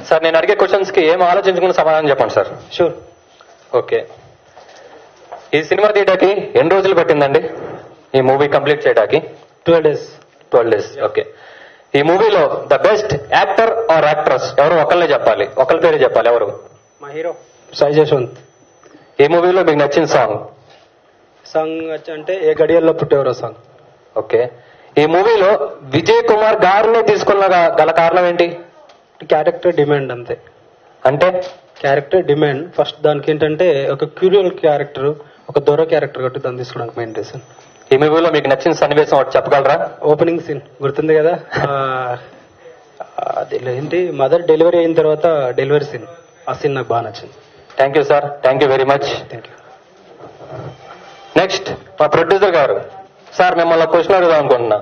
Sir నేను అడిగే questions కి ఏం ఆలోచించుకుని సమాధానం చెప్పండి సార్ షూర్ ఓకే ఈ సినిమా తీయడానికి ఎన్ని రోజులు పట్టిందండి ఈ మూవీ కంప్లీట్ చేయడానికి twelve days twelve days okay ఈ మూవీలో the best actor or actress ఎవరు ఒకళ్ళే చెప్పాలి ఒకళ్ళ పేరే చెప్పాలి ఎవరు మా హీరో సాయి జశ్వంత్ ఈ మూవీలో మీకు నచ్చిన సాంగ్ సాంగ్ వచ్చి అంటే ఏ గడియల్లో పుట్టేవరో సాంగ్ ఓకే ఈ మూవీలో విజయ్ కుమార్ గారిని తీసుకున్న గ- గల కారణం ఏంటి క్యారెక్టర్ డిమాండ్ అంతే అంటే క్యారెక్టర్ డిమాండ్ ఫస్ట్ దానికి ఏంటంటే ఒక క్యూరియల్ క్యారెక్టర్ ఒక దొర క్యారెక్టర్ కాబట్టి దాన్ని తీసుకోవడానికి మెయిన్ రీజన్ ఈ మూవీలో మీకు నచ్చిన సన్నివేశం ఒకటి చెప్పగలరా ఓపెనింగ్ సీన్ గుర్తుంది కదా ఆ, అది ఏంటి మదర్ డెలివరీ అయిన తర్వాత డెలివరీ సీన్ ఆ సీన్ నాకు బాగా నచ్చింది thank you sir thank you very much thank you next మా ప్రొడ్యూసర్ గారు సార్ మిమ్మల్ని క్వశ్చన్ అడుగుదాం అనుకుంటున్నా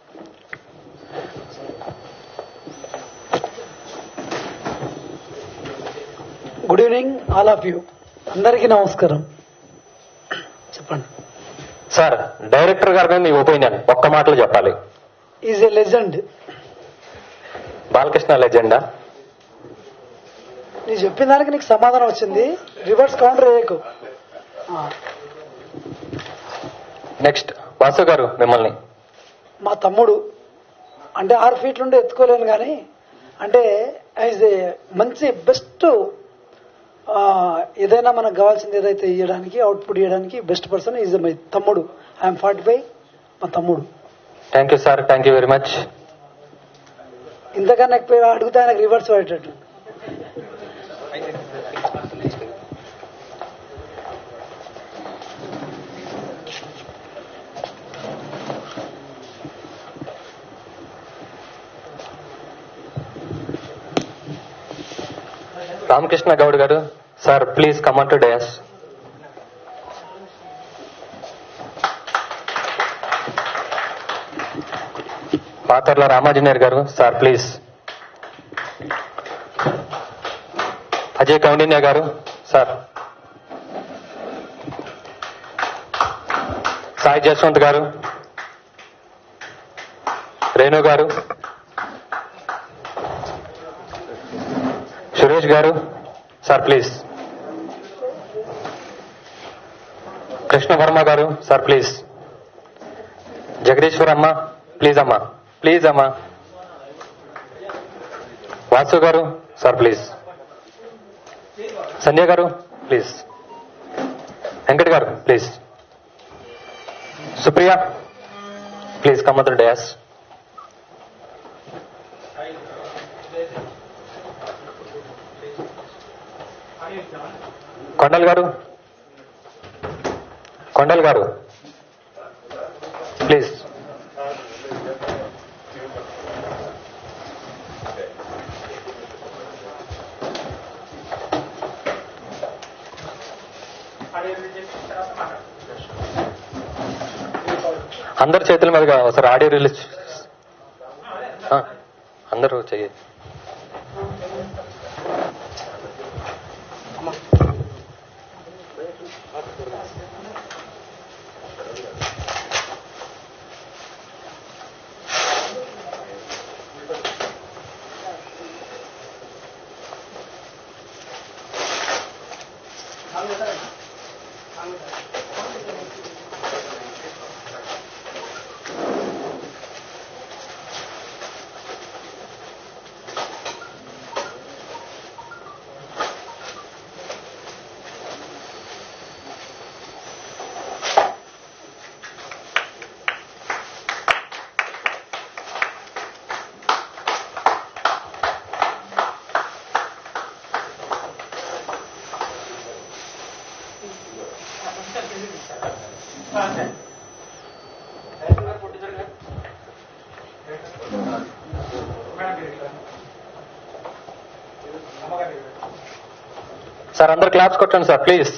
good evening all of you అందరికీ నమస్కారం చెప్పండి సార్ డైరెక్టర్ గారి మీద మీ ఒపీనియన్ ఒక్క మాటలో చెప్పాలి ఈజ్ ఏ లెజెండ్ బాలకృష్ణ లెజెండా నీ చెప్పిన దానికి నీకు సమాధానం వచ్చింది రివర్స్ కౌంటర్ వేయకు ఆ, నెక్స్ట్ వాసు గారు మిమ్మల్ని మా తమ్ముడు అంటే ఆరు ఫీట్లు ఉంటే ఎత్తుకోలేను కానీ అంటే యాజ్ ఏ మంచి బెస్ట్ ఏదైనా మనకు కావాల్సింది ఏదైతే ఇవ్వడానికి అవుట్పుట్ ఇవ్వడానికి బెస్ట్ పర్సన్ ఈజ్ మై తమ్ముడు ఐఎమ్ ఫార్టీ ఫైవ్ మా తమ్ముడు thank you sir thank you very much ఇంతకన్నా ఎక్కువ అడిగితే ఆయనకు రివర్స్ పడేటట్టు రామకృష్ణ గౌడ్ గారు sir please come on to dance Patharla Ramanjaneyar గారు సార్ ప్లీజ్ అజయ్ కౌండిన్య గారు సార్ సాయి జస్వంత్ గారు రేణు గారు సురేష్ గారు సార్ ప్లీజ్ కృష్ణ వర్మ గారు సార్ ప్లీజ్ జగదీశ్వర్ అమ్మ ప్లీజ్ అమ్మా ప్లీజ్ అమ్మా వాసు గారు సార్ ప్లీజ్ సంధ్య గారు ప్లీజ్ వెంకట్ గారు ప్లీజ్ సుప్రియ ప్లీజ్ కమ్మతులు డయాస్ కొండల్ గారు కొండల్ గారు ప్లీజ్ అందరి చేతుల మీదుగా ఒకసారి ఆడియో రిలీజ్ ఆ, అందరూ చెయ్యి సార్ అందరు క్లాప్స్ కొట్టండి సార్ ప్లీజ్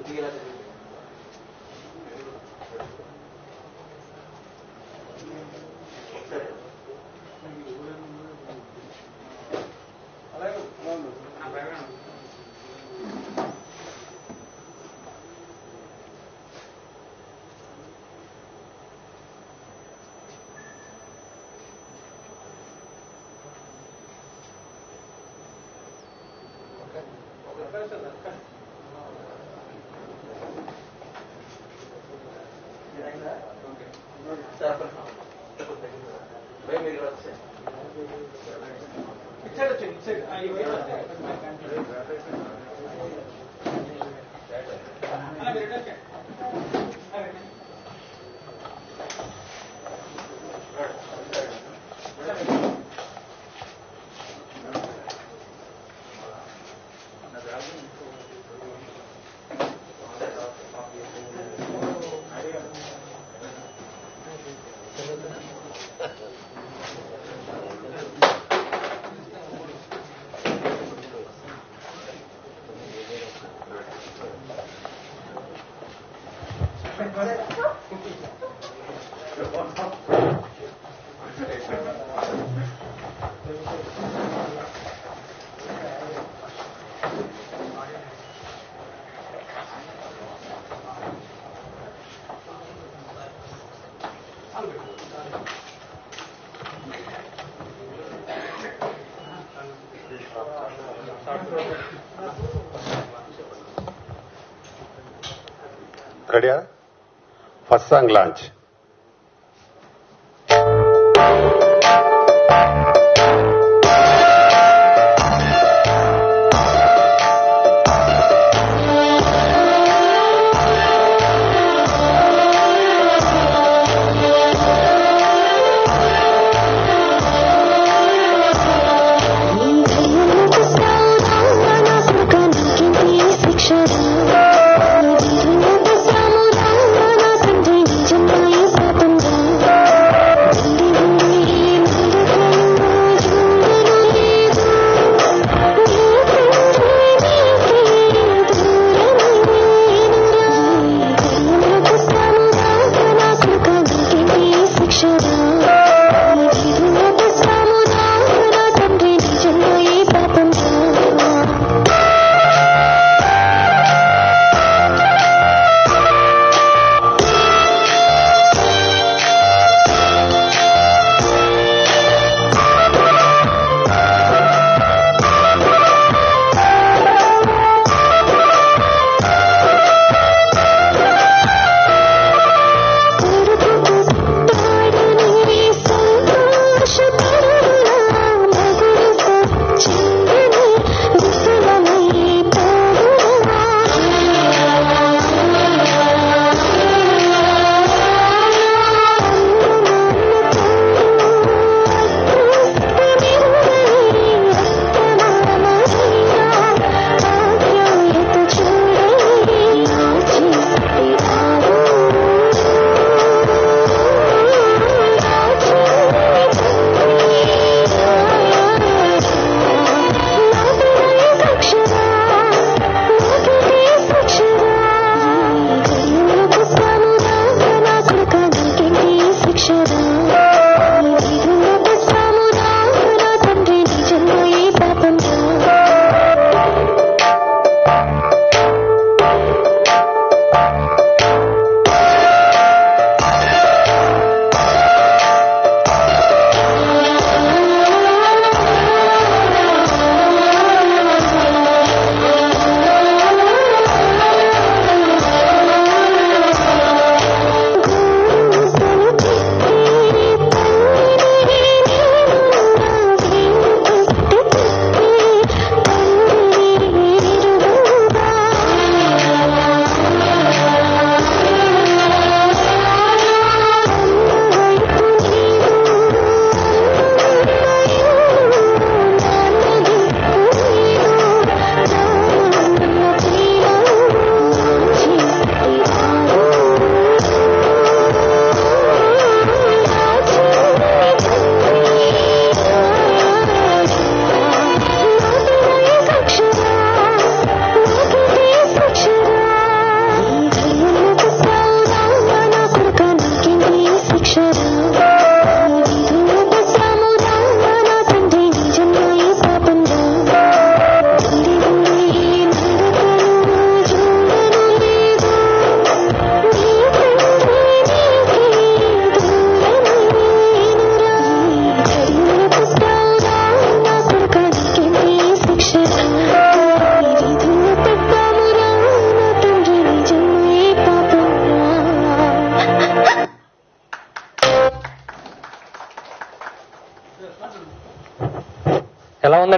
రెడీయా ఫస్ట్ సాంగ్ లాంచ్ శిక్ష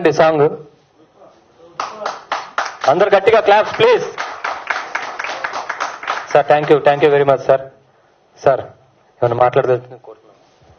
ఉందండి సాంగ్ అందరు గట్టిగా claps please sir thank you thank you very much sir sir ఏమైనా మాట్లాడదలుచుకుని కోరుతున్నాను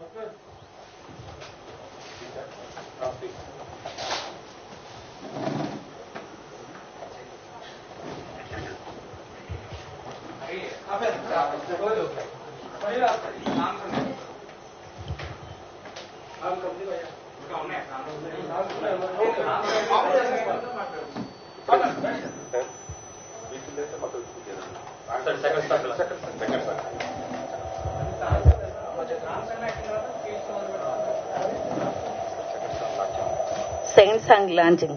సెకండ్ సాంగ్ లాంచింగ్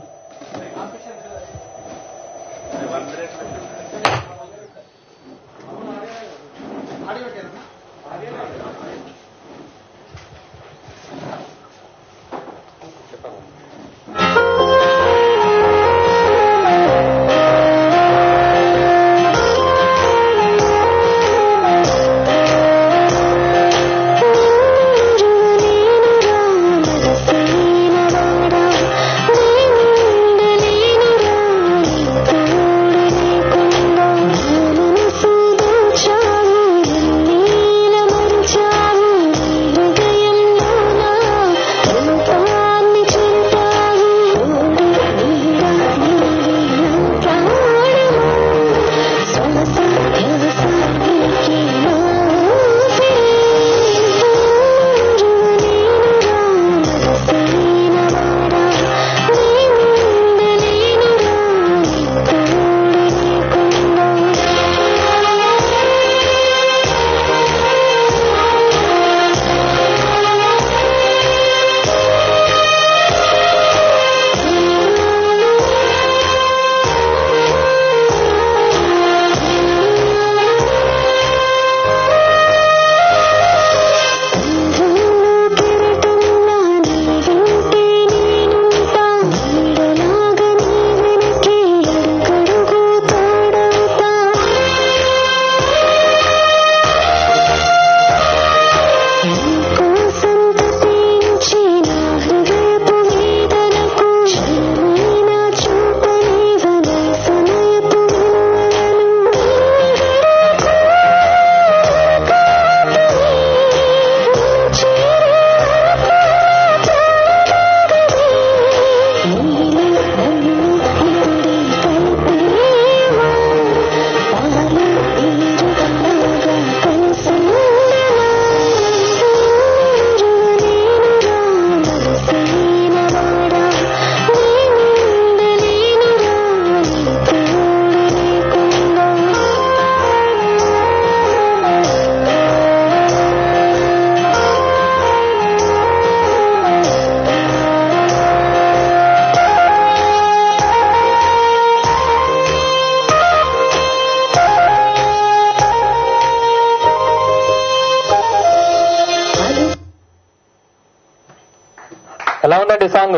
ఎలా ఉందండి సాంగ్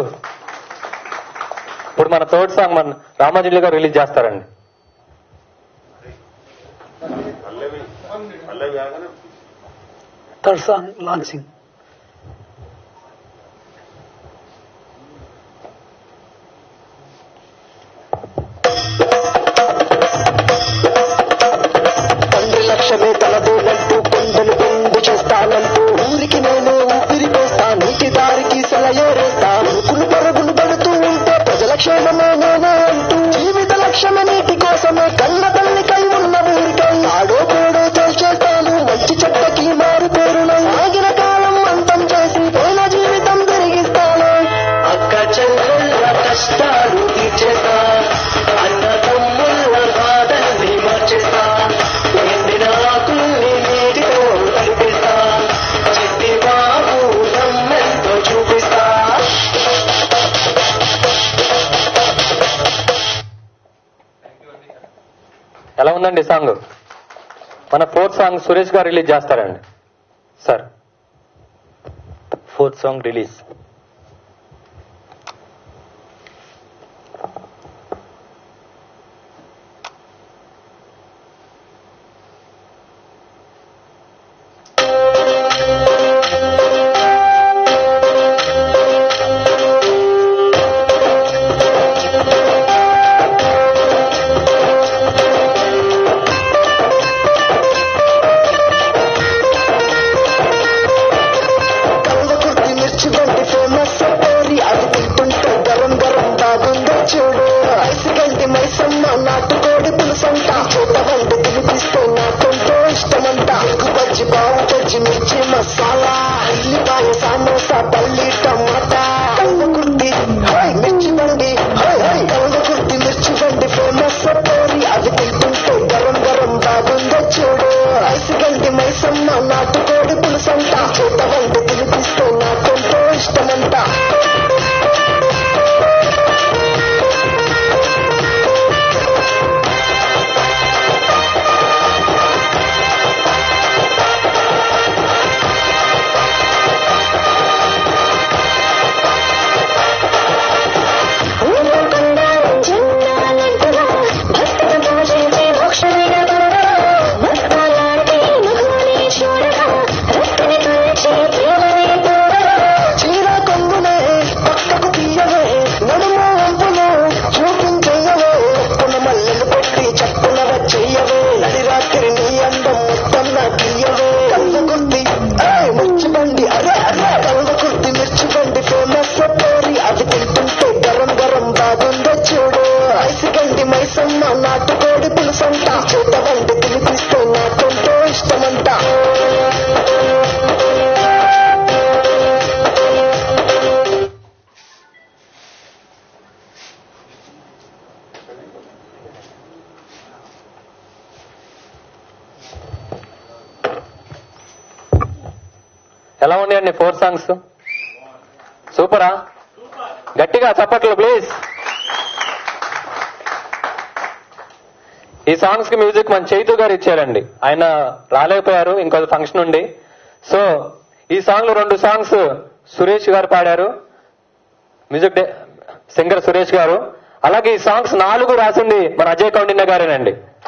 ఇప్పుడు మన థర్డ్ సాంగ్ మన రామాజులి గారు రిలీజ్ చేస్తారండి పల్లవి పల్లవి కాగానే థర్డ్ సాంగ్ లాంచింగ్ తండ్రి లక్ష్యమే తలదోలంటూ కొండలు పొందు చేస్తానంటూ ఊరికి నేను ఊపిరి పోస్తా నీటి దారికి సెలయేరేస్తా ఉరుకులు పరుగులు పడుతూ ఉంటే ప్రజల క్షేమమే నేనే అంటూ జీవిత లక్ష్యమే నీటి కోసమే కన్న తల్లికై ఉన్న ఊరికై ఆడో పోడో తేల్చేస్తాను మంచి చెట్టకి మారు పేరునై ఆగిన కాలం అంతం చేసి పోయిన జీవితం తిరిగిస్తాను అక్క చెల్లెళ్ళ కష్టాలు తీర్చేస్తా అన్న తమ్ముళ్ళ బాధల్ని మార్చేస్తా ఎండిన ఆకుల్ని నీటితో కలిపేస్తా చెట్టి బాబు నమ్మెంతో చూపిస్తా ఎలా ఉందండి సాంగ్ మన ఫోర్త్ సాంగ్ సురేష్ గారు రిలీజ్ చేస్తారండి సార్ ఫోర్త్ సాంగ్ రిలీజ్ ఆ చూడు ఐసిగంటి మైసమ్మ నాటుకోడి పులుసంట చేత వంట తినిపిస్తే నాకెంతో ఇష్టమంట ఎగ్గు బజ్జి బావు బజ్జి మిర్చి మసాలా ఉల్లిపాయ సమోసా పల్లి టమాటా కళ్ళ కుర్తి హై మిర్చి బండి హై హై కళ్ళ కుర్తి మిర్చి బండి ఫేమస్ పోరి అది తింటుంటే గరం గరం బాగుందో చూడు ఐసిగంటి మైసమ్మ నాటుకోడి పులుసంట చేత వంట తినిపిస్తే నాకెంతో ఇష్టమంట చీర కొంగునే పక్కకు తీయవే నడుము వంపును చూపించయవే పున మల్లెలు పెట్టి చప్పున చెయ్యవే నడి రాత్రి నీ అందం మొత్తం నా తీయవే కళ్ళ కుర్తి ఏయ్, మిర్చి బండి అరే అరే కళ్ళ కుర్తి మిర్చి బండి ఫేమస్ పోరి అది తింటుంటే గరం గరం బాగుందో చూడు ఐసిగండి మైసమ్మ నాటుకోడి పులుసంట చేత వండి తినిపిస్తే నాకెంతో ఇష్టమంట ఎలా ఉన్నాయండి ఫోర్ సాంగ్స్ సూపరా గట్టిగా చప్పట్లు ప్లీజ్ ఈ సాంగ్స్ కి మ్యూజిక్ మన చైతు గారు ఇచ్చారండి ఆయన రాలేకపోయారు ఇంకో ఫంక్షన్ ఉండి సో ఈ సాంగ్ లో రెండు సాంగ్స్ సురేష్ గారు పాడారు మ్యూజిక్ డే- సింగర్ సురేష్ గారు అలాగే ఈ సాంగ్స్ నాలుగు రాసింది మన అజయ్ కౌండిన్య గారేనండి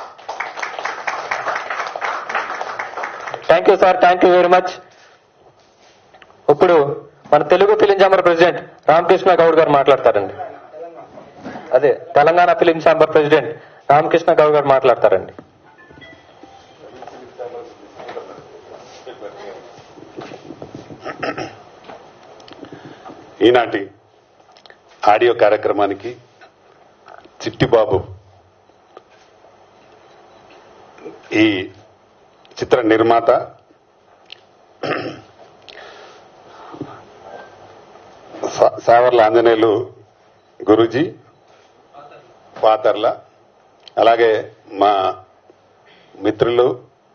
thank you sir thank you very much ఇప్పుడు మన Telugu film chamber president Ramakrishna Goud గారు మాట్లాడతారండి అదే Telangana film chamber president Ramakrishna Goud గారు మాట్లాడతారండి ఈనాటి ఆడియో కార్యక్రమానికి చిట్టిబాబు ఈ చిత్ర నిర్మాత సా- సావర్ల ఆంజనేయులు గురూజీ పాతర్ల అలాగే మా మిత్రులు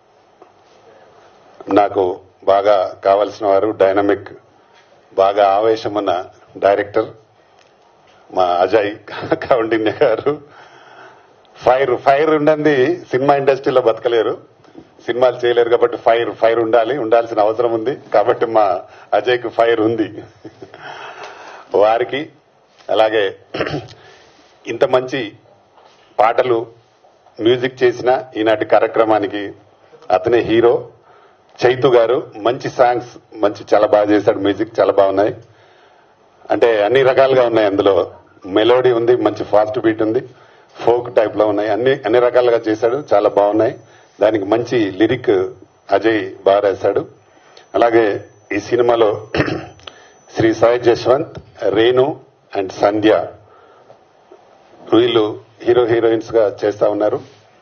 నాకు బాగా కావలసిన వారు డైనమిక్ బాగా ఆవేశం ఉన్న డైరెక్టర్ మా అజయ్ కౌండిన్య గారు ఫైర్ ఫైర్ ఉండండి సినిమా ఇండస్ట్రీలో బతకలేరు సినిమాలు చేయలేరు కాబట్టి ఫైర్ ఫైర్ ఉండాలి ఉండాల్సిన అవసరం ఉంది కాబట్టి మా అజయ్కి ఫైర్ ఉంది వారికి అలాగే ఇంత మంచి పాటలు మ్యూజిక్ చేసిన ఈనాటి కార్యక్రమానికి అతనే హీరో చైతు గారు మంచి సాంగ్స్ మంచి చాలా బాగా చేశాడు మ్యూజిక్ చాలా బాగున్నాయి అంటే అన్ని రకాలుగా ఉన్నాయి అందులో మెలోడీ ఉంది మంచి ఫాస్ట్ బీట్ ఉంది ఫోక్ టైప్ లో ఉన్నాయి అన్ని అన్ని రకాలుగా చేశాడు చాలా బాగున్నాయి దానికి మంచి లిరిక్ అజయ్ బాగా రాశాడు అలాగే ఈ సినిమాలో శ్రీ సాయి జశ్వంత్ రేణు అండ్ సంధ్య వీళ్ళు హీరో హీరోయిన్స్ గా చేస్తా ఉన్నారు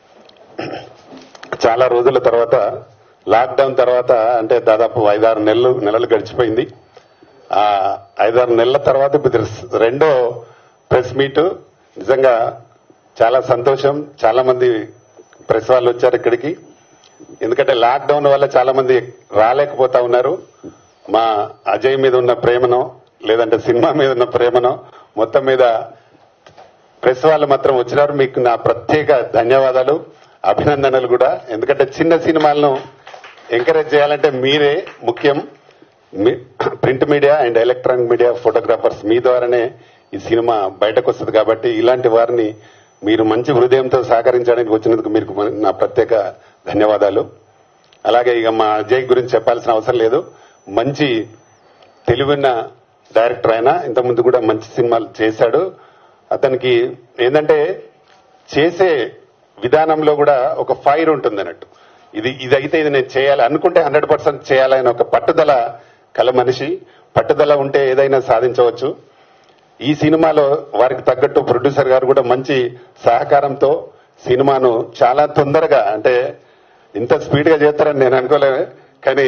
చాలా రోజుల తర్వాత లాక్డౌన్ తర్వాత అంటే దాదాపు ఐదారు నెలలు నెలలు గడిచిపోయింది ఆ ఐదారు నెలల తర్వాత ఇప్పుడు ఇది రెండో ప్రెస్ మీట్ నిజంగా చాలా సంతోషం చాలా మంది ప్రెస్ వాళ్ళు వచ్చారు ఇక్కడికి ఎందుకంటే లాక్డౌన్ వల్ల చాలా మంది రాలేకపోతా ఉన్నారు మా అజయ్ మీద ఉన్న ప్రేమనో లేదంటే సినిమా మీద ఉన్న ప్రేమనో మొత్తం మీద ప్రెస్ వాళ్ళు మాత్రం వచ్చినారు మీకు నా ప్రత్యేక ధన్యవాదాలు అభినందనలు కూడా ఎందుకంటే చిన్న సినిమాలను ఎంకరేజ్ చేయాలంటే మీరే ముఖ్యం మీ- print media and electronic media photographers మీ ద్వారానే ఈ సినిమా బయటకు వస్తుంది కాబట్టి ఇలాంటి వారిని మీరు మంచి హృదయంతో సహకరించడానికి వచ్చినందుకు మీకు మన- నా ప్రత్యేక ధన్యవాదాలు అలాగే ఇక మా అజయ్ గురించి చెప్పాల్సిన అవసరం లేదు మంచి తెలివిన్న డైరెక్టర్ ఆయన ఇంతకుముందు కూడా మంచి సినిమాలు చేశాడు అతనికి ఏంటంటే చేసే విధానంలో కూడా ఒక ఫైర్ ఉంటుంది అన్నట్టు ఇది ఇదైతే ఇది నేను చేయాలి అనుకుంటే హండ్రెడ్ పర్సెంట్ చేయాలని ఒక పట్టుదల కల మనిషి పట్టుదల ఉంటే ఏదైనా సాధించవచ్చు ఈ సినిమాలో వారికి తగ్గట్టు ప్రొడ్యూసర్ గారు కూడా మంచి సహకారంతో సినిమాను చాలా తొందరగా అంటే ఇంత స్పీడ్ గా చేస్తారని నేను అనుకోలేదు కానీ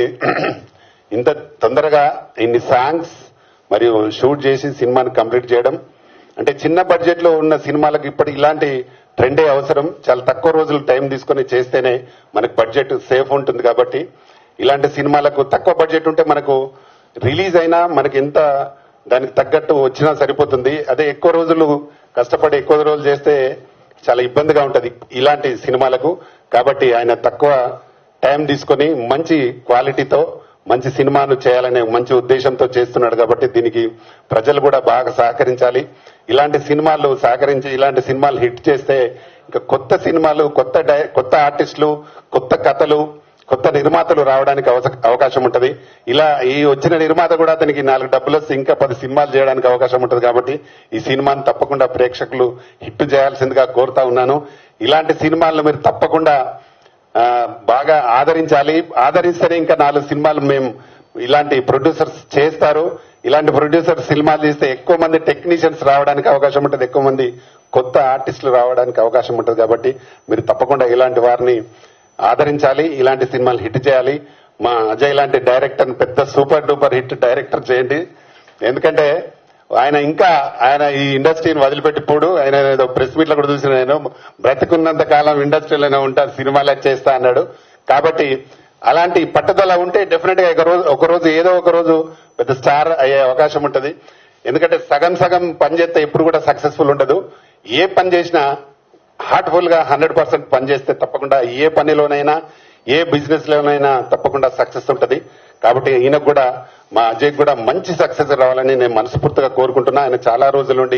ఇంత తొందరగా ఇన్ని సాంగ్స్ మరియు షూట్ చేసి సినిమాని కంప్లీట్ చేయడం అంటే చిన్న బడ్జెట్ లో ఉన్న సినిమాలకు ఇప్పటి ఇలాంటి ట్రెండే అవసరం చాలా తక్కువ రోజులు టైం తీసుకొని చేస్తేనే మనకు బడ్జెట్ సేఫ్ ఉంటుంది కాబట్టి ఇలాంటి సినిమాలకు తక్కువ బడ్జెట్ ఉంటే మనకు రిలీజ్ అయినా మనకి ఎంత దానికి తగ్గట్టు వచ్చినా సరిపోతుంది అదే ఎక్కువ రోజులు కష్టపడి ఎక్కువ రోజులు చేస్తే చాలా ఇబ్బందిగా ఉంటది ఇలాంటి సినిమాలకు కాబట్టి ఆయన తక్కువ టైం తీసుకొని మంచి క్వాలిటీతో మంచి సినిమాను చేయాలనే మంచి ఉద్దేశంతో చేస్తున్నాడు కాబట్టి దీనికి ప్రజలు కూడా బాగా సహకరించాలి ఇలాంటి సినిమాలు సహకరించి ఇలాంటి సినిమాలు హిట్ చేస్తే ఇంకా కొత్త సినిమాలు కొత్త డై- కొత్త ఆర్టిస్టులు కొత్త కథలు కొత్త నిర్మాతలు రావడానికి అవస- అవకాశం ఉంటది ఇలా ఈ వచ్చిన నిర్మాత కూడా అతనికి నాలుగు డబ్బులు వస్తే ఇంకా పది సినిమాలు చేయడానికి అవకాశం ఉంటది కాబట్టి ఈ సినిమాను తప్పకుండా ప్రేక్షకులు హిట్ చేయాల్సిందిగా కోరుతా ఉన్నాను ఇలాంటి సినిమాలను మీరు తప్పకుండా ఆ, బాగా ఆదరించాలి ఆదరిస్తేనే ఇంకా నాలుగు సినిమాలు మేము ఇలాంటి ప్రొడ్యూసర్స్ చేస్తారు ఇలాంటి ప్రొడ్యూసర్స్ సినిమాలు తీస్తే ఎక్కువ మంది టెక్నీషియన్స్ రావడానికి అవకాశం ఉంటుంది ఎక్కువ మంది కొత్త ఆర్టిస్టులు రావడానికి అవకాశం ఉంటుంది కాబట్టి మీరు తప్పకుండా ఇలాంటి వారిని ఆదరించాలి ఇలాంటి సినిమాలు హిట్ చేయాలి మా అజయ్ లాంటి డైరెక్టర్ పెద్ద సూపర్ డూపర్ హిట్ డైరెక్టర్ చేయండి ఎందుకంటే ఆయన ఇంకా ఆయన ఈ ఇండస్ట్రీని వదిలిపెట్టిపోడు ఆయన ఏదో ప్రెస్ మీట్ లో కూడా చూసిన నేను బ్రతికున్నంత కాలం ఇండస్ట్రీలోనే ఉంటారు సినిమాలే చేస్తా అన్నాడు కాబట్టి అలాంటి పట్టుదల ఉంటే డెఫినెట్ గా ఒక రోజు ఒక రోజు ఏదో ఒక రోజు పెద్ద స్టార్ అయ్యే అవకాశం ఉంటది ఎందుకంటే సగం సగం పని చేస్తే ఎప్పుడు కూడా సక్సెస్ఫుల్ ఉండదు ఏ పని చేసినా హార్ట్ఫుల్ గా హండ్రెడ్ పర్సెంట్ పనిచేస్తే తప్పకుండా ఏ పనిలోనైనా ఏ బిజినెస్ లోనైనా తప్పకుండా సక్సెస్ ఉంటది కాబట్టి ఈయనకు కూడా మా అజయ్ కూడా మంచి సక్సెస్ రావాలని నేను మనస్ఫూర్తిగా కోరుకుంటున్నా ఆయన చాలా రోజుల నుండి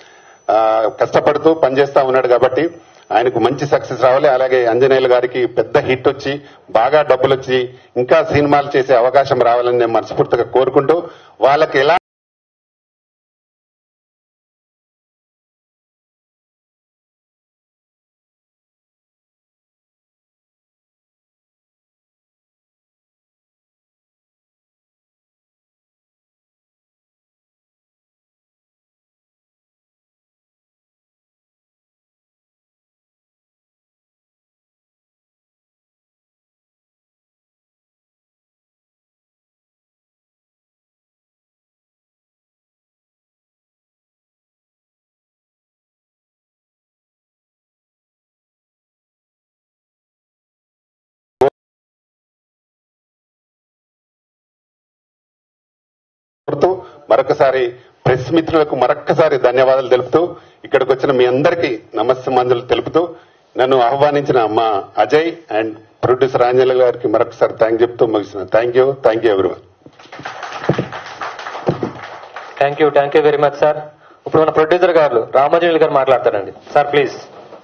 ఆ, కష్టపడుతూ పనిచేస్తా ఉన్నాడు కాబట్టి ఆయనకు మంచి సక్సెస్ రావాలి అలాగే అంజనేయులు గారికి పెద్ద హిట్ వచ్చి బాగా డబ్బులు వచ్చి ఇంకా సినిమాలు చేసే అవకాశం రావాలని నేను మనస్ఫూర్తిగా కోరుకుంటూ వాళ్ళకి ఎలా కోరుతూ మరొకసారి ప్రెస్ మిత్రులకు మరొక్కసారి ధన్యవాదాలు తెలుపుతూ ఇక్కడికి వచ్చిన మీ అందరికీ నమస్తే మందులు తెలుపుతూ నన్ను ఆహ్వానించిన మా అజయ్ అండ్ ప్రొడ్యూసర్ ఆంజనేయుల గారికి మరొకసారి థ్యాంక్ చెప్తూ ముగిసిన thank you thank you everyone thank you thank you very much sir ఇప్పుడు మన ప్రొడ్యూసర్ గారు రామాజీలు గారు మాట్లాడతారండి sir please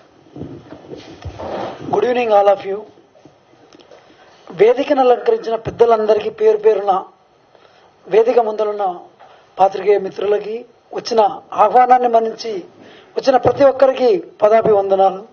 good evening all of you వేదికను అలంకరించిన పెద్దలందరికీ పేరు పేరున వేదిక ముందరున్న పాత్రికేయ మిత్రులకి వచ్చిన ఆహ్వానాన్ని మన్నించి వచ్చిన ప్రతి ఒక్కరికి పదాభివందనాలు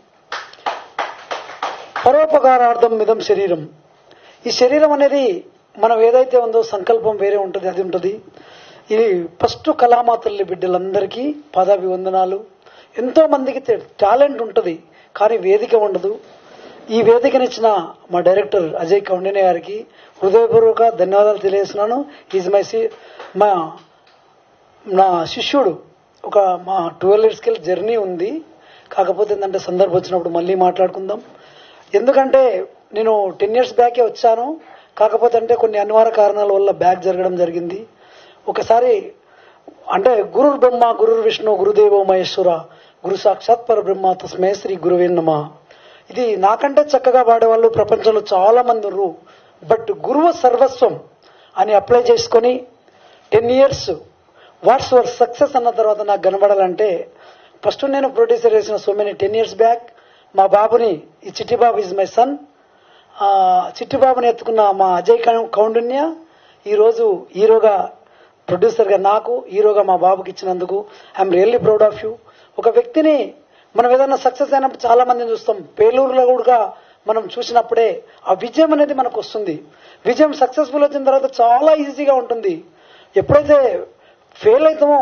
పరోపకారార్థం మిదం శరీరం ఈ శరీరం అనేది మనం ఏదైతే ఉందో సంకల్పం వేరే ఉంటుంది అది ఉంటుంది ఇది ఫస్ట్ కళామా తల్లి బిడ్డలందరికీ పాదాభివందనాలు ఎంతో మందికి టాలెంట్ ఉంటుంది కానీ వేదిక ఉండదు ఈ వేదికనిచ్చిన మా డైరెక్టర్ అజయ్ కౌండినే గారికి హృదయపూర్వక ధన్యవాదాలు తెలియజేస్తున్నాను ఈజ్ మై సి మా నా శిష్యుడు ఒక మా ట్వెల్వ్ ఇయర్స్కి జర్నీ ఉంది కాకపోతే ఏంటంటే సందర్భం వచ్చినప్పుడు మళ్ళీ మాట్లాడుకుందాం ఎందుకంటే నేను టెన్ ఇయర్స్ బ్యాకే వచ్చాను కాకపోతే అంటే కొన్ని అనివార్య కారణాల వల్ల బ్యాక్ జరగడం జరిగింది ఒకసారి అంటే గురు బ్రహ్మ గురు విష్ణు గురుదేవో మహేశ్వర గురు సాక్షాత్ పర బ్రహ్మ తస్మే శ్రీ గురువే నమ ఇది నాకంటే చక్కగా పాడేవాళ్ళు ప్రపంచంలో చాలా మంది ఉన్నారు బట్ గురువు సర్వస్వం అని అప్లై చేసుకొని ten years what's your success అన్న తర్వాత నాకు కనబడాలంటే ఫస్ట్ నేను ప్రొడ్యూసర్ చేసిన so many ten years back మా బాబుని ఈ చిట్టిబాబు ఇస్ మై సన్ చిట్టిబాబుని ఎత్తుకున్న మా అజయ్ కౌ- కౌండిన్య ఈరోజు హీరోగా ప్రొడ్యూసర్గా నాకు హీరోగా మా బాబుకి ఇచ్చినందుకు I'm really proud of you ఒక వ్యక్తిని మనం ఏదైనా సక్సెస్ అయినప్పుడు చాలా మందిని చూస్తాం పేలూరులో కూడా మనం చూసినప్పుడే ఆ విజయం అనేది మనకు వస్తుంది విజయం సక్సెస్ఫుల్ వచ్చిన తర్వాత చాలా ఈజీగా ఉంటుంది ఎప్పుడైతే ఫెయిల్ అవుతామో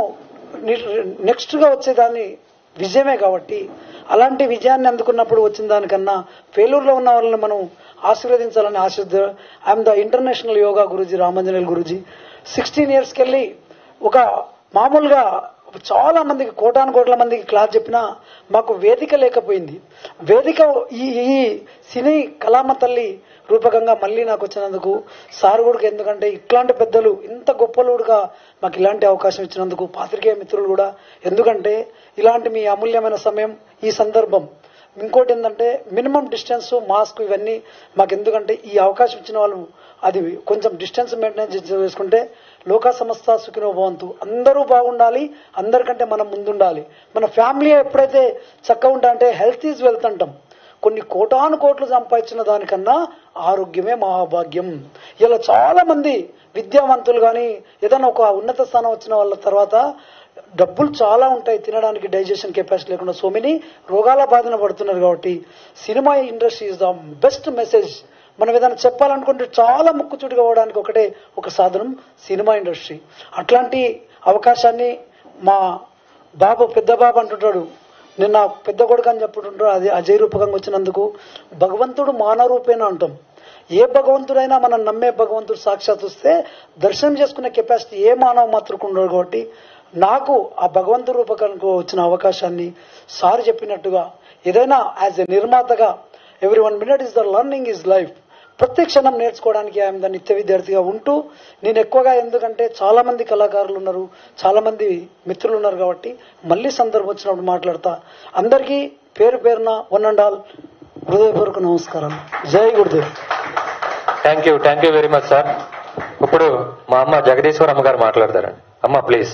నెక్స్ట్ గా వచ్చేదాన్ని విజయమే కాబట్టి అలాంటి విజయాన్ని అందుకున్నప్పుడు వచ్చిన దానికన్నా ఫెయిల్యూర్ లో ఉన్న వాళ్ళని మనం ఆశీర్వదించాలని ఆశీర్ద I'm the international yoga guruji Ramanjaneyulu guruji sixteen ఇయర్స్కి వెళ్ళి ఒక మామూలుగా చాలా మందికి కోటాను కోట్ల మందికి క్లాస్ చెప్పినా మాకు వేదిక లేకపోయింది వేదిక ఈ ఈ సినీ కళామ తల్లి రూపకంగా మళ్ళీ నాకు వచ్చినందుకు సార్ కూడా ఎందుకంటే ఇట్లాంటి పెద్దలు ఇంత గొప్పలుగా మాకు ఇలాంటి అవకాశం ఇచ్చినందుకు పాత్రికేయ మిత్రులు కూడా ఎందుకంటే ఇలాంటి మీ అమూల్యమైన సమయం ఈ సందర్భం ఇంకోటి ఏంటంటే మినిమం డిస్టెన్స్ మాస్క్ ఇవన్నీ మాకు ఎందుకంటే ఈ అవకాశం ఇచ్చిన వాళ్ళు అది కొంచెం డిస్టెన్స్ మెయింటైన్ చేసుకుంటే లోకా సంస్థ సుఖినో భవంతు అందరూ బాగుండాలి అందరికంటే మనం ముందుండాలి మన ఫ్యామిలీ ఎప్పుడైతే చక్కగా ఉంటా అంటే హెల్త్ ఈజ్ వెల్త్ అంటాం కొన్ని కోటాను కోట్లు సంపాదించిన దానికన్నా ఆరోగ్యమే మహాభాగ్యం ఇలా చాలా మంది విద్యావంతులు కానీ ఏదైనా ఒక ఉన్నత స్థానం వచ్చిన వాళ్ళ తర్వాత డబ్బులు చాలా ఉంటాయి తినడానికి డైజెషన్ కెపాసిటీ లేకుండా సో మెనీ రోగాల బాధన పడుతున్నారు కాబట్టి సినిమా industry is the best message మనం ఏదైనా చెప్పాలనుకుంటే చాలా ముక్కుచుడిగా పోవడానికి ఒకటే ఒక సాధనం సినిమా ఇండస్ట్రీ అట్లాంటి అవకాశాన్ని మా బాబు పెద్ద బాబు అంటుంటాడు నిన్న పెద్ద కొడుకు అని చెప్పుకుంటాడు అది అజయ్ రూపకంగా వచ్చినందుకు భగవంతుడు మానవ రూపేణ అంటాం ఏ భగవంతుడైనా మనం నమ్మే భగవంతుడు సాక్షాత్ వస్తే దర్శనం చేసుకునే కెపాసిటీ ఏ మానవ మాతృకు ఉండదు కాబట్టి నాకు ఆ భగవంతుడు రూపకంగా వచ్చిన అవకాశాన్ని సార్ చెప్పినట్టుగా ఏదైనా యాజ్ ఎ నిర్మాతగా every one minute is the learning is life ప్రతి క్షణం నేర్చుకోవడానికి ఆయన దాని నిత్య విద్యార్థిగా ఉంటూ నేను ఎక్కువగా ఎందుకంటే చాలా మంది కళాకారులు ఉన్నారు చాలా మంది మిత్రులు ఉన్నారు కాబట్టి మళ్ళీ సందర్భం వచ్చినప్పుడు మాట్లాడతా అందరికీ పేరు పేరున వన్ అండ్ ఆల్ హృదయపూర్వక నమస్కారం జై Gurudev thank you thank you very much sir ఇప్పుడు మా అమ్మ జగదీశ్వర్ అమ్మ గారు మాట్లాడతారండి అమ్మ ప్లీజ్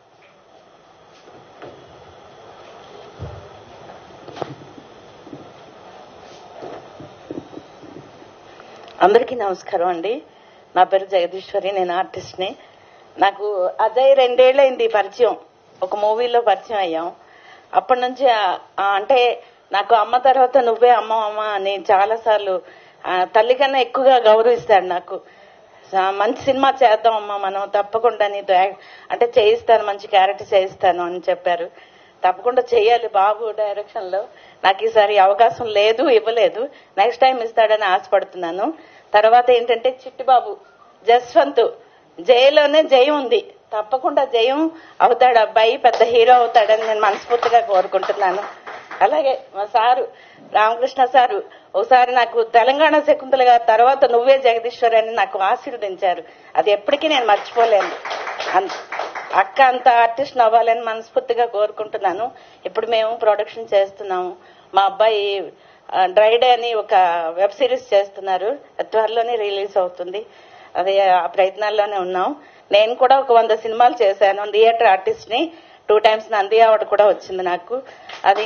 అందరికీ నమస్కారం అండి నా పేరు జగదీశ్వరి నేను ఆర్టిస్ట్ని నాకు అజయ్ రెండేళ్ళైంది పరిచయం ఒక మూవీలో పరిచయం అయ్యాం అప్పటి నుంచి ఆ- ఆ అంటే నాకు అమ్మ తర్వాత నువ్వే అమ్మ అమ్మ అని చాలాసార్లు ఆ, తల్లి కన్నా ఎక్కువగా గౌరవిస్తాడు నాకు స- మంచి సినిమా చేద్దాం అమ్మా మనం తప్పకుండా నీతో యాక్- అంటే చేయిస్తాను మంచి క్యారెక్టర్ చేయిస్తాను అని చెప్పారు తప్పకుండా చేయాలి బాబు డైరెక్షన్ లో నాకు ఈసారి అవకాశం లేదు ఇవ్వలేదు నెక్స్ట్ టైం ఇస్తాడని ఆశపడుతున్నాను తర్వాత ఏంటంటే చిట్టిబాబు జస్వంత్ జయలోనే జయం ఉంది తప్పకుండా జయం అవుతాడు అబ్బాయి పెద్ద హీరో అవుతాడని నేను మనస్ఫూర్తిగా కోరుకుంటున్నాను అలాగే మా సారు రామకృష్ణ సారు ఒకసారి నాకు తెలంగాణ శకుంతల గారి తర్వాత నువ్వే జగదీశ్వరి అని నాకు ఆశీర్వదించారు అది ఎప్పటికీ నేను మర్చిపోలేను అన్- అక్క అంత ఆర్టిస్ట్ అవ్వాలని మనస్ఫూర్తిగా కోరుకుంటున్నాను ఇప్పుడు మేము ప్రొడక్షన్ చేస్తున్నాము మా అబ్బాయి ఆ, డ్రై డే అని ఒక వెబ్ సిరీస్ చేస్తున్నారు త్వరలోనే రిలీజ్ అవుతుంది అదే ఆ ప్రయత్నాల్లోనే ఉన్నాం నేను కూడా ఒక వంద సినిమాలు చేశాను థియేటర్ ఆర్టిస్ట్ ని టూ టైమ్స్ నంది అవార్డు కూడా వచ్చింది నాకు అది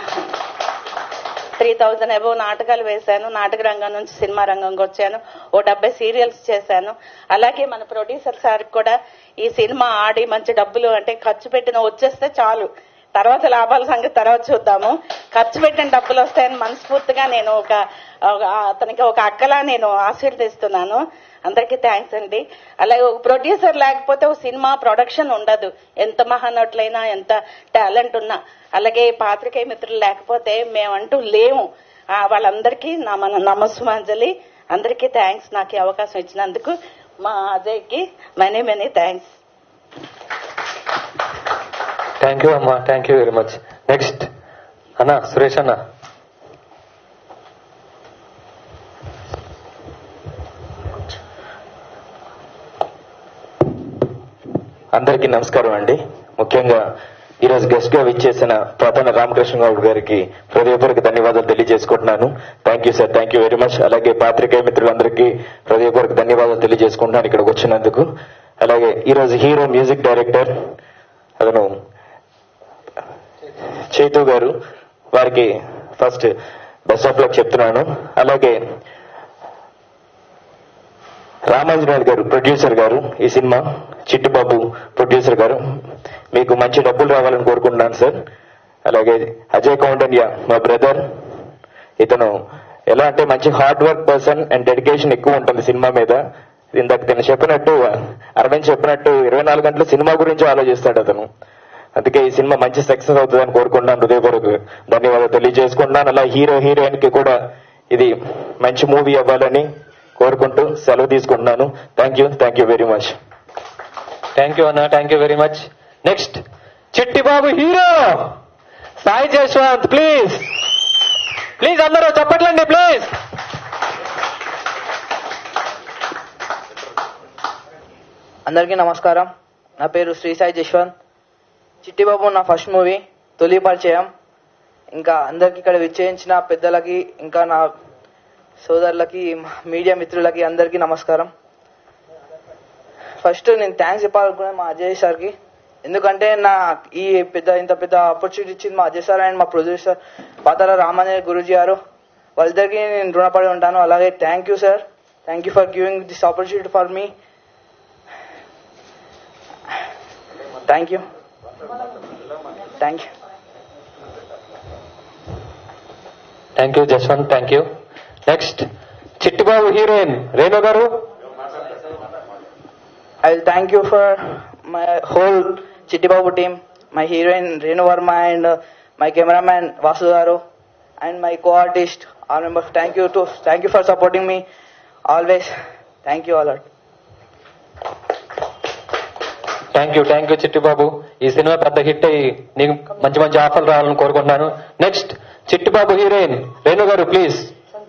త్రీ థౌజండ్ అబౌవ్ నాటకాలు వేశాను నాటక రంగం నుంచి సినిమా రంగంకి వచ్చాను ఓ డెబ్బై సీరియల్స్ చేశాను అలాగే మన ప్రొడ్యూసర్ సార్ కూడా ఈ సినిమా ఆడి మంచి డబ్బులు అంటే ఖర్చు పెట్టిన వచ్చేస్తే చాలు తర్వాత లాభాల సంగతి తర్వాత చూద్దాము ఖర్చు పెట్టిన డబ్బులు వస్తాయని మనస్ఫూర్తిగా నేను ఒక ఒక- అతనికి ఒక అక్కలా నేను ఆశీర్దిస్తున్నాను అందరికీ థ్యాంక్స్ అండి అలాగే ఒక ప్రొడ్యూసర్ లేకపోతే ఒక సినిమా ప్రొడక్షన్ ఉండదు ఎంత మహానటులైనా ఎంత టాలెంట్ ఉన్నా అలాగే పాత్రికేయ మిత్రులు లేకపోతే మేమంటూ లేము ఆ, వాళ్ళందరికీ నా మన నమస్సుమాంజలి అందరికీ థ్యాంక్స్ నాకు ఈ అవకాశం ఇచ్చినందుకు మా అజయ్కి many many thanks thank you అమ్మా thank you very much next అన్న సురేష్ అన్న అందరికీ నమస్కారం అండి ముఖ్యంగా ఈరోజు గెస్ట్ గా విచ్చేసిన ప్రధాన రామకృష్ణ గౌడ్ గారికి హృదయపూర్వక ధన్యవాదాలు తెలియజేసుకుంటున్నాను thank you sir thank you very much అలాగే పాత్రికేయ మిత్రులందరికీ హృదయపూర్వక ధన్యవాదాలు తెలియజేసుకుంటున్నాను ఇక్కడికి వచ్చినందుకు అలాగే ఈరోజు హీరో మ్యూజిక్ డైరెక్టర్ అతను చైతు గారు వారికి ఫస్ట్ బెస్ట్ ఆఫ్ లక్ చెప్తున్నాను అలాగే రామాంజనేయులు గారు ప్రొడ్యూసర్ గారు ఈ సినిమా చిట్టుబాబు ప్రొడ్యూసర్ గారు మీకు మంచి డబ్బులు రావాలని కోరుకుంటున్నాను సార్ అలాగే అజయ్ కౌండన్య మా బ్రదర్ ఇతను ఎలా అంటే మంచి hard work person and dedication ఎక్కువ ఉంటుంది సినిమా మీద ఇందాక తను చెప్పినట్టు అరవింద్ చెప్పినట్టు ఇరవై నాలుగు గంటలు సినిమా గురించి ఆలోచిస్తాడు అతను అందుకే ఈ సినిమా మంచి సక్సెస్ అవుతుందని కోరుకుంటున్నాను హృదయపూర్వక ధన్యవాదాలు తెలియజేసుకుంటున్నాను అలా హీరో హీరోయిన్ కి కూడా ఇది మంచి మూవీ అవ్వాలని కోరుకుంటూ సెలవు తీసుకుంటున్నాను thank you thank you very much thank you అన్న thank you very much next Chitti Babu hero Sai Jashwanth please please అందరూ చెప్పట్లండి ప్లీజ్ అందరికీ నమస్కారం నా పేరు శ్రీ సాయి జశ్వంత్ చిట్టిబాబు నా ఫస్ట్ మూవీ తొలి పరిచయం ఇంకా అందరికి ఇక్కడ విచ్చేయించిన పెద్దలకి ఇంకా నా సోదరులకి మీడియా మిత్రులకి అందరికీ నమస్కారం ఫస్ట్ నేను థ్యాంక్స్ చెప్పాలనుకున్నాను మా అజయ్ సార్కి ఎందుకంటే నా ఈ పెద్ద ఇంత పెద్ద ఆపర్చునిటీ ఇచ్చింది మా అజయ్ సార్ అండ్ మా ప్రొడ్యూసర్ పాతాల రామాంజనేయ గురూజీ గారు వాళ్ళిద్దరికి నేను రుణపడి ఉంటాను అలాగే thank you sir thank you for giving this opportunity for me thank you thank you thank you Jashwanth thank you next Chitti Babu heroine Renu గారు I will thank you for my whole Chittibabu team, my heroine Renu Verma and uh, my cameraman Vasu Garu and my co-artist all members. Thank you to thank you for supporting me always. Thank you all. Thank you thank you Chitti Babu ఈ cinema పెద్ద hit అయ్యి నీకు మంచి మంచి ఆఫర్లు రావాలని కోరుకుంటున్నాను next Chitti Babu heroine Renu గారు ప్లీజ్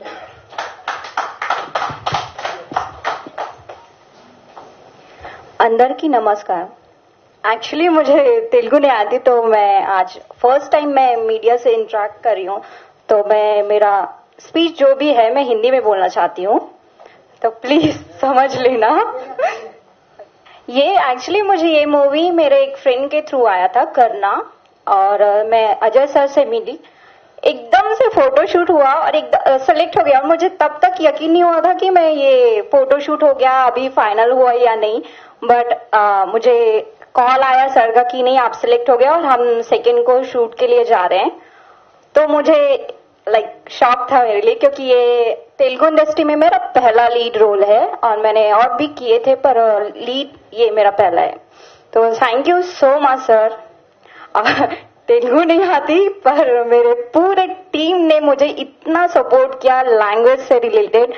अंदर की नमस्कार एक्चुअली मुझे तेलुगु नहीं आती तो मैं आज फर्स्ट टाइम मैं मीडिया से इंटरेक्ट कर रही हूँ तो मैं मेरा स्पीच जो भी है मैं हिंदी में बोलना चाहती हूँ तो प्लीज समझ लेना ये एक्चुअली मुझे ये मूवी मेरे एक फ्रेंड के थ्रू आया था करना और अ, मैं अजय सर से मिली एकदम से फोटोशूट हुआ और एक सेलेक्ट हो गया और मुझे तब तक यकीन नहीं हुआ था कि मैं ये फोटोशूट हो गया अभी फाइनल हुआ या नहीं बट मुझे कॉल आया सर का कि नहीं आप सिलेक्ट हो गया और हम सेकंड को शूट के लिए जा रहे हैं तो मुझे लाइक शॉक था मेरे लिए क्योंकि ये तेलुगु इंडस्ट्री में मेरा पहला लीड रोल है और मैंने और भी किए थे पर लीड ये मेरा पहला है तो thank you so much sir Telugu नहीं आती पर मेरे पूरे टीम ने मुझे इतना सपोर्ट किया लैंग्वेज से रिलेटेड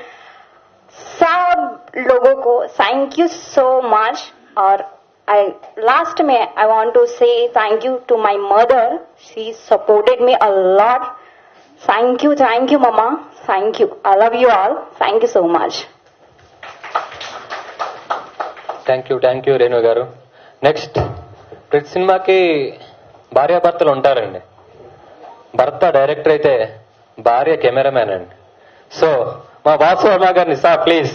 सब लोगों को थैंक यू सो मच और आई लास्ट में I want to say thank you to my mother she supported me a lot thank you thank you mama thank you I love you all thank you so much thank you thank you Renu గారు next ప్రతి సినిమాకి భార్యాభర్తలు ఉంటారండి భర్త director అయితే భార్య cameraman అండి so మా వాసు వర్మ గారిని సార్ ప్లీజ్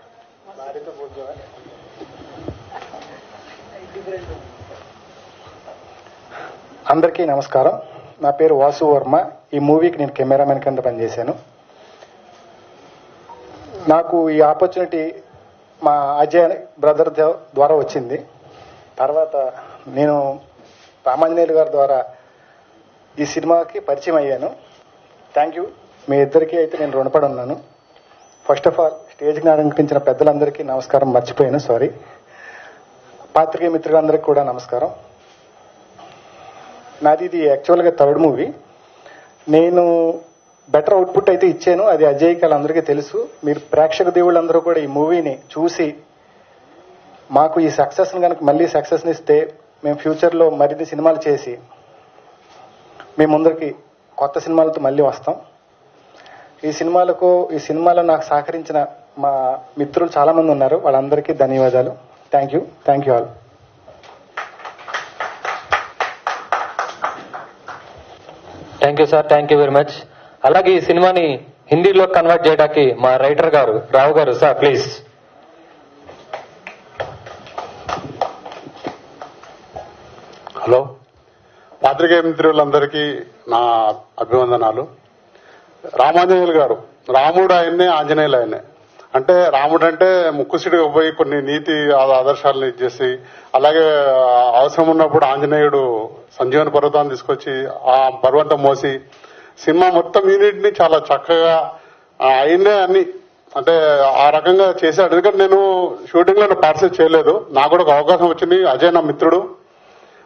అందరికీ నమస్కారం నా పేరు వాసు వర్మ ఈ మూవీకి నేను కెమెరామెన్ కింద పనిచేశాను నాకు ఈ ఆపర్చునిటీ మా అజయ్ బ్రదర్ ద- ద్వారా వచ్చింది తర్వాత నేను రామాంజనేయులు గారి ద్వారా ఈ సినిమాకి పరిచయం అయ్యాను థ్యాంక్ యూ మీ ఇద్దరికీ అయితే నేను రుణపడి ఉన్నాను ఫస్ట్ ఆఫ్ ఆల్ స్టేజ్కి అలంకరించిన పెద్దలందరికీ నమస్కారం మర్చిపోయాను సారీ పాత్రికేయ మిత్రులందరికీ కూడా నమస్కారం నాది ఇది యాక్చువల్గా థర్డ్ మూవీ నేను బెటర్ అవుట్పుట్ అయితే ఇచ్చాను అది అజయ్ కల్ అందరికీ తెలుసు మీరు ప్రేక్షక దేవుళ్ళందరూ కూడా ఈ మూవీని చూసి మాకు ఈ సక్సెస్ని కనుక మళ్ళీ సక్సెస్ని ఇస్తే మేము ఫ్యూచర్లో మరిన్ని సినిమాలు చేసి మీ ముందరికి కొత్త సినిమాలతో మళ్ళీ వస్తాం ఈ సినిమాలకు ఈ సినిమాలో నాకు సహకరించిన మా మిత్రులు చాలా మంది ఉన్నారు వాళ్ళందరికీ ధన్యవాదాలు thank you thank you all thank you sir thank you very much అలాగే ఈ సినిమాని హిందీలో కన్వర్ట్ చేయడానికి మా రైటర్ గారు రావు గారు సార్ ప్లీజ్ హలో పాత్రికేయ మిత్రులందరికీ నా అభివందనాలు రామాంజనేయులు గారు రాముడు ఆయన్నే ఆంజనేయులు ఆయన్నే అంటే రాముడు అంటే ముక్కుసిడిగా పోయి కొన్ని నీతి ఆ- ఆదర్శాలను ఇచ్చేసి అలాగే ఆ, అవసరం ఉన్నప్పుడు ఆంజనేయుడు సంజీవని పర్వతాన్ని తీసుకొచ్చి ఆ పర్వతం మోసి సినిమా మొత్తం యూనిట్ ని చాలా చక్కగా ఆ, ఆయన్నే అన్ని అంటే ఆ రకంగా చేశాడు ఎందుకంటే నేను షూటింగ్ లో పార్టిసిపేట్ చేయలేదు నాకు కూడా ఒక అవకాశం వచ్చింది అజయ్ నా మిత్రుడు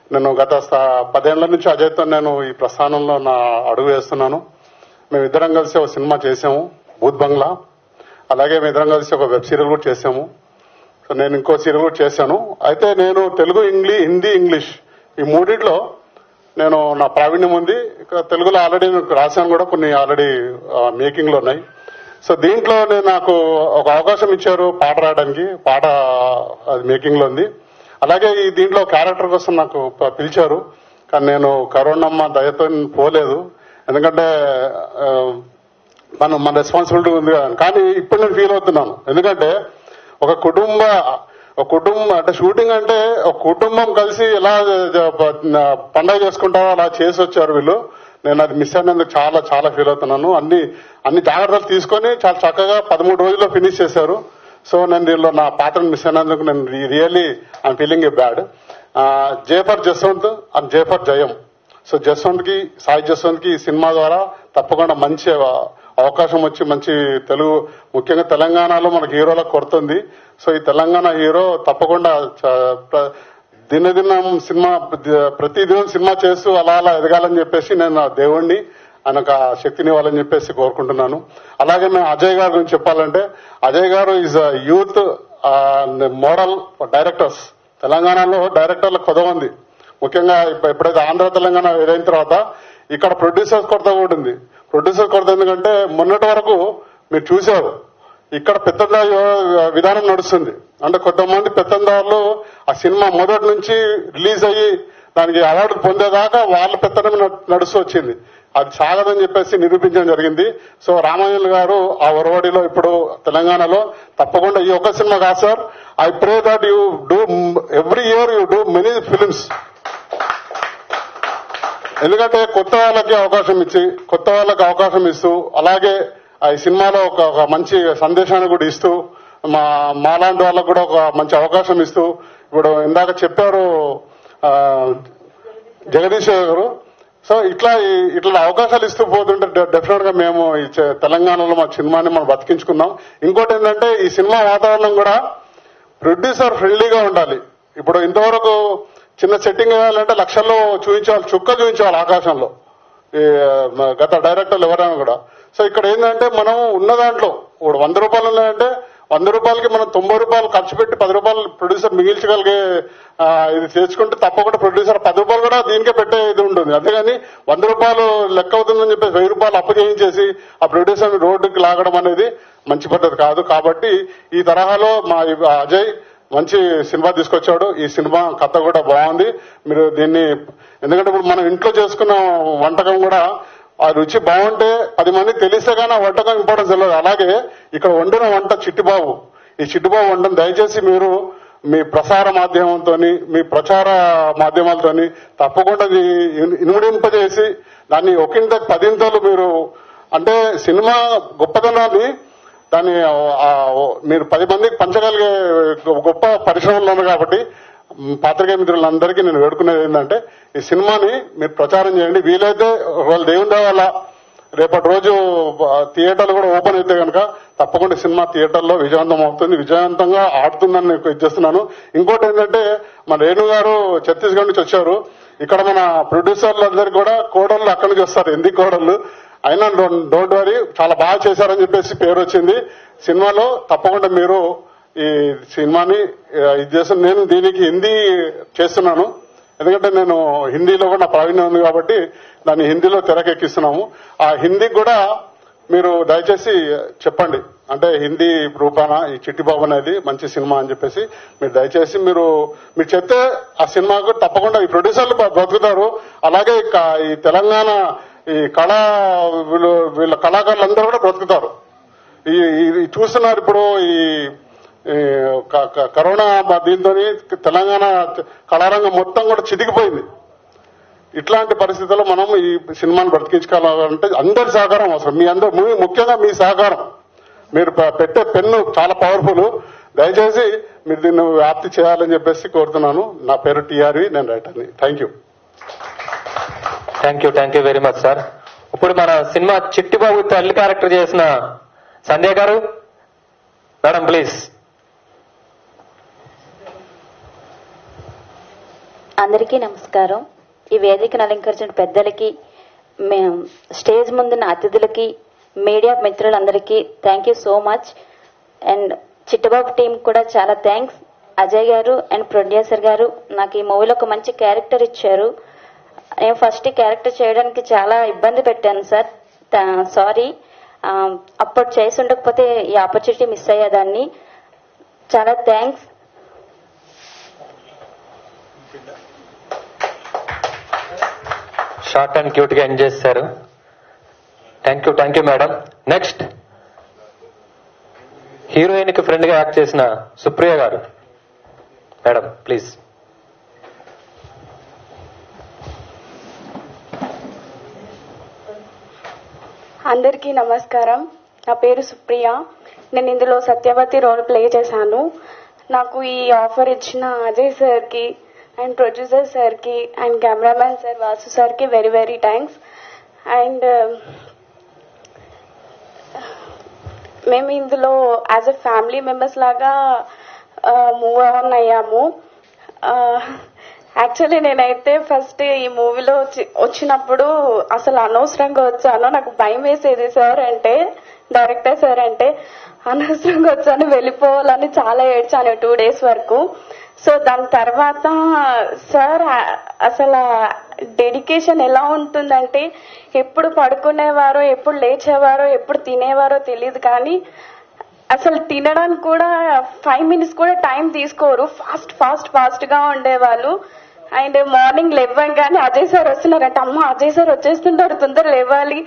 నేను గత స- పదేళ్ల నుంచి అజయ్తో నేను ఈ ప్రస్థానంలో నా అడుగు వేస్తున్నాను మేమిద్దరం కలిసి ఒక సినిమా చేసాము భూత్ బంగ్లా అలాగే మేమిద్దరం కలిసి ఒక వెబ్ సీరియల్ కూడా చేసాము సో నేను ఇంకో సీరియల్ కూడా చేశాను అయితే నేను తెలుగు ఇంగ్లీ హిందీ ఇంగ్లీష్ ఈ మూడిట్లో నేను నా ప్రావీణ్యం ఉంది ఇక తెలుగులో ఆల్రెడీ రాశాను కూడా కొన్ని ఆల్రెడీ మేకింగ్ లో ఉన్నాయి సో దీంట్లో నేను నాకు ఒక అవకాశం ఇచ్చారు పాట రాయడానికి పాట అది మేకింగ్ లో ఉంది అలాగే ఈ దీంట్లో క్యారెక్టర్ కోసం నాకు ప- పిలిచారు కానీ నేను కరోనమ్మ దయతో పోలేదు ఎందుకంటే ఆ, మనం మన రెస్పాన్సిబిలిటీ ఉంది కదా కానీ ఇప్పుడు నేను ఫీల్ అవుతున్నాను ఎందుకంటే ఒక కుటుంబ ఒక కుటుంబం అంటే షూటింగ్ అంటే ఒక కుటుంబం కలిసి ఎలా జ- ప- పండగ చేసుకుంటారో అలా చేసి వచ్చారు వీళ్ళు నేను అది మిస్ అయినందుకు చాలా చాలా ఫీల్ అవుతున్నాను అన్ని అన్ని జాగ్రత్తలు తీసుకొని చాలా చక్కగా పదమూడు రోజుల్లో ఫినిష్ చేశారు సో నేను దీనిలో నా పాత్రను మిస్ అయినందుకు నేను really I'm feeling a bad జేఫర్ జస్వంత్ అండ్ జేఫర్ జయం సో జస్వంత్ కి సాయి జస్వంత్ కి ఈ సినిమా ద్వారా తప్పకుండా మంచి అవ- అవకాశం వచ్చి మంచి తెలుగు ముఖ్యంగా తెలంగాణలో మనకి హీరోలకు కొరత ఉంది సో ఈ తెలంగాణ హీరో తప్పకుండా చ- ప్ర- దినదినం సినిమా ప్ర- ప్రతిదినం సినిమా చేస్తూ అలా అలా ఎదగాలని చెప్పేసి నేను ఆ దేవుణ్ణి ఆయనకు ఆ శక్తిని ఇవ్వాలని చెప్పేసి కోరుకుంటున్నాను అలాగే మేము అజయ్ గారి గురించి చెప్పాలంటే అజయ్ గారు ఈజ్ యూత్ మోడల్ డైరెక్టర్స్ తెలంగాణలో డైరెక్టర్ల కొదవ ఉంది ముఖ్యంగా ఇప్ప- ఎప్పుడైతే ఆంధ్ర తెలంగాణ ఎదైన తర్వాత ఇక్కడ ప్రొడ్యూసర్స్ కొరత కూడా ఉంది ప్రొడ్యూసర్ కొరత ఎందుకంటే మొన్నటి వరకు మీరు చూశారు ఇక్కడ పెత్తందారి విధానం నడుస్తుంది అంటే కొంతమంది పెత్తందారులు ఆ సినిమా మొదటి నుంచి రిలీజ్ అయ్యి దానికి అవార్డు పొందేదాకా వాళ్ళ పెత్తనం నడు- నడుస్తూ వచ్చింది అది సాగదని చెప్పేసి నిరూపించడం జరిగింది సో రామాయణులు గారు ఆ ఒరవడిలో ఇప్పుడు తెలంగాణలో తప్పకుండా ఈ ఒక్క సినిమా కాదు sir I pray that you do every year you do many films ఎందుకంటే కొత్త వాళ్ళకి అవకాశం ఇచ్చి కొత్త వాళ్ళకి అవకాశం ఇస్తూ అలాగే ఆ ఈ సినిమాలో ఒక ఒక మంచి సందేశాన్ని కూడా ఇస్తూ మా మాలాంటి వాళ్ళకు కూడా ఒక మంచి అవకాశం ఇస్తూ ఇప్పుడు ఇందాక చెప్పారు ఆ, జగదీష్ గారు సో ఇట్లా ఈ- ఇట్లా అవకాశాలు ఇస్తూ పోతుంటే డెఫినెట్ గా మేము ఈ చే- తెలంగాణలో మా సినిమాని మనం బతికించుకున్నాం ఇంకోటి ఏంటంటే ఈ సినిమా వాతావరణం కూడా ప్రొడ్యూసర్ ఫ్రెండ్లీగా ఉండాలి ఇప్పుడు ఇంతవరకు చిన్న సెట్టింగ్ వేయాలంటే లక్షల్లో చూపించాలి చుక్క చూపించాలి ఆకాశంలో ఈ, మ- గత డైరెక్టర్లు ఎవరైనా కూడా సో ఇక్కడ ఏంటంటే మనం ఉన్న దాంట్లో ఇప్పుడు వంద రూపాయలు ఉన్నాయంటే వంద రూపాయలకి మనం తొంభై రూపాయలు ఖర్చు పెట్టి పది రూపాయలు ప్రొడ్యూసర్ మిగిల్చగలిగే ఆ, ఇది తెచ్చుకుంటే తప్పకుండా ప్రొడ్యూసర్ పది రూపాయలు కూడా దీనికే పెట్టే ఇది ఉంటుంది అంతేగాని వంద రూపాయలు లెక్క అవుతుందని చెప్పేసి వెయ్యి రూపాయలు అప్పు చేయించేసి ఆ ప్రొడ్యూసర్ రోడ్డుకి లాగడం అనేది మంచి పద్ధతి కాదు కాబట్టి ఈ తరహాలో మా ఈ అజయ్ మంచి సినిమా తీసుకొచ్చాడు ఈ సినిమా కథ కూడా బాగుంది మీరు దీన్ని ఎందుకంటే ఇప్పుడు మనం ఇంట్లో చేసుకున్న వంటకం కూడా ఆ రుచి బాగుంటే పది మందికి తెలిస్తే కానీ ఆ వంటకం ఇంపార్టెన్స్ తెలియదు అలాగే ఇక్కడ వండిన వంట చిట్టిబాబు ఈ చిట్టిబాబు వంటను దయచేసి మీరు మీ ప్రసార మాధ్యమంతో మీ ప్రచార మాధ్యమాలతోని తప్పకుండా ఇది ఇన్- ఇనుమడింపజేసి దాన్ని ఒకంతకు పదింతలు మీరు అంటే సినిమా గొప్పతనాన్ని దాన్ని ఆ, మీరు పది మందికి పంచగలిగే గొప్ప పరిశ్రమలు ఉంది కాబట్టి మ్, పాత్రికేయ మిత్రులందరికీ నేను వేడుకునేది ఏంటంటే ఈ సినిమాని మీరు ప్రచారం చేయండి వీలైతే వాళ్ళ దేవుని దయ వల్ల రేపటి రోజు ఆ, థియేటర్లు కూడా ఓపెన్ అయితే కనుక తప్పకుండా సినిమా థియేటర్లో విజయవంతం అవుతుంది విజయవంతంగా ఆడుతుందని నేను ఇచ్చేస్తున్నాను ఇంకోటి ఏంటంటే మన రేణు గారు ఛత్తీస్గఢ్ నుంచి వచ్చారు ఇక్కడ మన ప్రొడ్యూసర్లు అందరికీ కూడా కోడళ్ళు అక్కడి నుంచి వస్తారు ఎందుకు కోడళ్ళు అయినా డోంట్ వరీ చాలా బాగా చేశారని చెప్పేసి పేరు వచ్చింది సినిమాలో తప్పకుండా మీరు ఈ సినిమాని ఆ, ఇది చేసిన నేను దీనికి హిందీ చేస్తున్నాను ఎందుకంటే నేను హిందీలో కూడా నా ప్రావీణ్యం ఉంది కాబట్టి దాన్ని హిందీలో తెరకెక్కిస్తున్నాము ఆ హిందీకి కూడా మీరు దయచేసి చెప్పండి అంటే హిందీ రూపాన ఈ చిట్టిబాబు అనేది మంచి సినిమా అని చెప్పేసి మీరు దయచేసి మీరు మీరు చెప్తే ఆ సినిమాకు తప్పకుండా ఈ ప్రొడ్యూసర్లు బ- బతుకుతారు అలాగే ఈ క- ఈ తెలంగాణ ఈ కళా వీళ్ళు వీళ్ళ కళాకారులందరూ కూడా బ్రతుకుతారు ఈ ఈ- చూస్తున్నారు ఇప్పుడు ఈ ఈ క- క- కరోనా దీంతో తెలంగాణ కళారంగం మొత్తం కూడా చితికిపోయింది ఇట్లాంటి పరిస్థితుల్లో మనం ఈ సినిమాని బ్రతికించుకోవాలంటే అందరి సహకారం అవసరం మీ అందరు మీ- ముఖ్యంగా మీ సహకారం మీరు ప- పెట్టే పెన్ను చాలా పవర్ఫుల్ దయచేసి మీరు దీన్ని వ్యాప్తి చేయాలని చెప్పేసి కోరుతున్నాను నా పేరు టీఆర్వి నేను రైటర్ని thank you thank you thank you very much sir ఇప్పుడు మన సినిమా చిట్టిబాబు తల్లి క్యారెక్టర్ చేసిన సంధ్య గారు మేడం ప్లీజ్ అందరికీ నమస్కారం ఈ వేదికను అలంకరించిన పెద్దలకి మేము స్టేజ్ ముందున్న అతిథులకి మీడియా మిత్రులందరికీ thank you so much and Chittababu team కూడా చాలా థ్యాంక్స్ అజయ్ గారు అండ్ ప్రొడ్యూసర్ గారు నాకు ఈ మూవీలో ఒక మంచి క్యారెక్టర్ ఇచ్చారు నేను ఫస్ట్ ఈ క్యారెక్టర్ చేయడానికి చాలా ఇబ్బంది పెట్టాను సార్ సారీ అప్పుడు చేసి ఉండకపోతే ఈ ఆపర్చునిటీ మిస్ అయ్యేదాన్ని చాలా థ్యాంక్స్ షార్ట్ అండ్ క్యూట్ గా ఎండ్ చేశారు thank you thank you madam next heroine కి ఫ్రెండ్ గా యాక్ట్ చేసిన సుప్రియ గారు మేడం ప్లీజ్ అందరికీ నమస్కారం నా పేరు సుప్రియ నేను ఇందులో సత్యవతి రోల్ ప్లే చేశాను నాకు ఈ ఆఫర్ ఇచ్చిన అజయ్ సార్కి అండ్ ప్రొడ్యూసర్ సార్కి అండ్ కెమెరామ్యాన్ సార్ వాసు సార్కి వెరీ వెరీ థ్యాంక్స్ అండ్ మేము ఇందులో యాజ్ ఎ ఫ్యామిలీ మెంబర్స్ లాగా మూవ్ ఆన్ అయ్యాము యాక్చువల్లీ నేనైతే ఫస్ట్ ఈ మూవీలో వచ్చి- వచ్చినప్పుడు అసలు అనవసరంగా వచ్చాను నాకు భయం వేసేది సార్ అంటే డైరెక్టర్ సార్ అంటే అనవసరంగా వచ్చాను వెళ్ళిపోవాలని చాలా ఏడ్చాను టూ డేస్ వరకు సో దాని తర్వాత సార్ అసలు డెడికేషన్ ఎలా ఉంటుందంటే ఎప్పుడు పడుకునేవారో ఎప్పుడు లేచేవారో ఎప్పుడు తినేవారో తెలియదు కానీ అసలు తినడానికి కూడా ఫైవ్ మినిట్స్ కూడా టైం తీసుకోరు ఫాస్ట్ ఫాస్ట్ ఫాస్ట్ గా ఉండేవాళ్ళు అండ్ మార్నింగ్ లేవగానే అజయ్ సార్ వస్తున్నారంట అమ్మ అజయ్ సార్ వచ్చేస్తుంటారు తొందర లేవాలి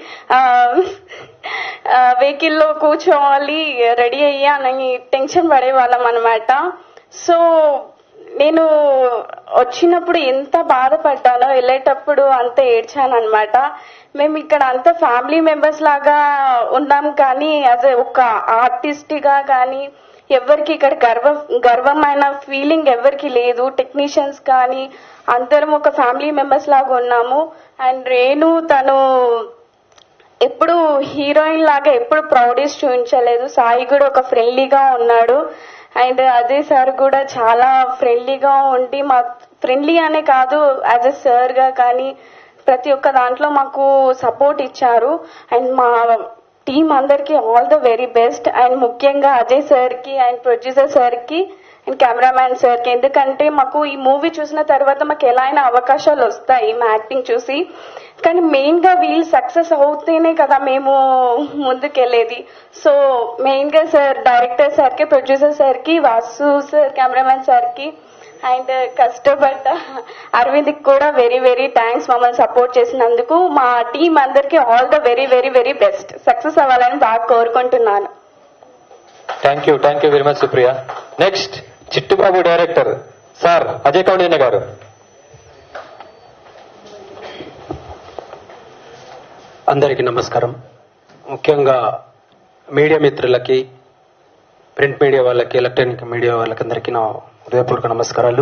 వెహికల్ లో కూర్చోవాలి రెడీ అయ్యా అని టెన్షన్ పడేవాళ్ళం అనమాట సో నేను వచ్చినప్పుడు ఎంత బాధపడ్డానో వెళ్ళేటప్పుడు అంత ఏడ్చాను అనమాట మేము ఇక్కడ అంత ఫ్యామిలీ మెంబర్స్ లాగా ఉన్నాం కానీ యాజ్ ఒక ఆర్టిస్ట్ గా కానీ ఎవరికి ఇక్కడ గర్వ గర్వమైన ఫీలింగ్ ఎవరికి లేదు టెక్నీషియన్స్ కానీ అందరం ఒక ఫ్యామిలీ మెంబర్స్ లాగా ఉన్నాము అండ్ రేణు తను ఎప్పుడు హీరోయిన్ లాగా ఎప్పుడు ప్రౌడెస్ చూపించలేదు సాయి కూడా ఒక ఫ్రెండ్లీగా ఉన్నాడు అండ్ అజయ్ సార్ కూడా చాలా ఫ్రెండ్లీగా ఉండి మా ఫ్రెండ్లీ అనే కాదు యాజ్ ఎ సార్ గా కానీ ప్రతి ఒక్క దాంట్లో మాకు సపోర్ట్ ఇచ్చారు అండ్ మా టీం అందరికి all the very best and ముఖ్యంగా అజయ్ సార్ కి అండ్ ప్రొడ్యూసర్ సార్ కి అండ్ కెమెరామ్యాన్ సార్ కి ఎందుకంటే మాకు ఈ మూవీ చూసిన తర్వాత మాకు ఎలా అయినా అవకాశాలు వస్తాయి మా యాక్టింగ్ చూసి కానీ మెయిన్ గా వీళ్ళు సక్సెస్ అవుతేనే కదా మేము ముందుకెళ్ళేది సో మెయిన్ గా సార్ డైరెక్టర్ సార్ కి ప్రొడ్యూసర్ సార్ కి వాసు సార్ కెమెరామ్యాన్ సార్ కి అండ్ కష్టపడ్డ అరవింద్ కూడా వెరీ వెరీ థ్యాంక్స్ మమ్మల్ని సపోర్ట్ చేసినందుకు మా టీం అందరికి all the very very very best success అవ్వాలని బాగా కోరుకుంటున్నాను thank you thank you very much Supriya next Chittubabu director sir Ajay Kaundinya గారు అందరికీ నమస్కారం ముఖ్యంగా మీడియా మిత్రులకి ప్రింట్ మీడియా వాళ్ళకి ఎలక్ట్రానిక్ మీడియా వాళ్ళకి అందరికీ నా హృదయపూర్వక నమస్కారాలు